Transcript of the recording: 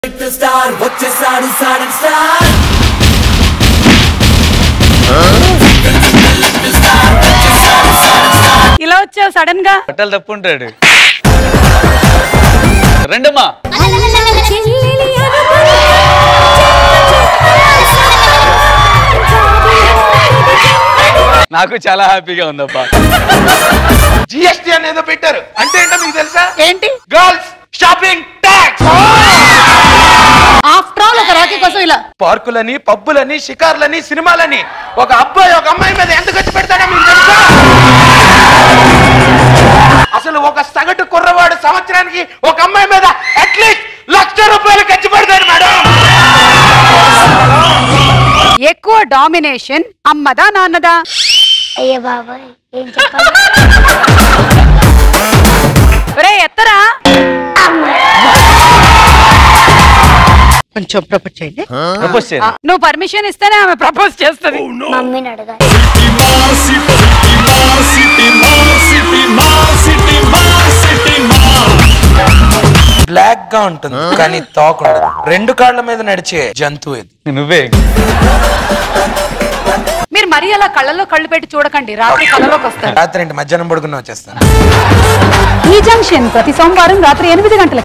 star వచ్చేసాడు సాడన్ star ఇలా వచ్చావు సడన్ గా బట్టలు తప్పు ఉంటాడు రెండమ్మా నాకు చాలా హ్యాపీగా ఉందబ్బా జిఎస్టీ అనేదో పెట్టారు అంటే ఏంటో మీకు తెలుసా ఏంటి girls shopping tax after all ఒక రాఖీ కోసం ఇలా పార్కులని పబ్బులని షికార్లని సినిమాలని ఒక అబ్బాయి ఒక అమ్మాయి మీద ఎంత ఖర్చు పెడతాడో మీకు తెలుసా అసలు ఒక సగటు కుర్రవాడు సంవత్సరానికి ఒక అమ్మాయి మీద అట్లీస్ట్ లక్ష రూపాయలు ఖర్చు పెడతాడు మేడం ఎక్కువ డామినేషన్ అమ్మదా నాన్నదా అయ్యో బాబాయ్ ఏం చెప్పాలి ఒరే ఎత్తరా కొంచెం ప్రపోజ్ చేయండి ప్రపోజ్ చేయండి నువ్వు పర్మిషన్ ఇస్తేనే ఆమె ప్రపోజ్ చేస్తుంది మమ్మీని అడగాలి బ్లాక్ గా ఉంటుంది కానీ తోకుండదు రెండు కాళ్ళ మీద నడిచే జంతువు ఇది నువ్వే మీరు మరీ అలా కళ్ళలో కళ్ళు పెట్టి చూడకండి రాత్రి కళ్ళలోకి వస్తారు రాత్రి ఏంటి మధ్యాహ్నం పడుకుని వచ్చేస్తాను ఈ జంక్షన్ ప్రతి సోమవారం రాత్రి ఎనిమిది గంటలకు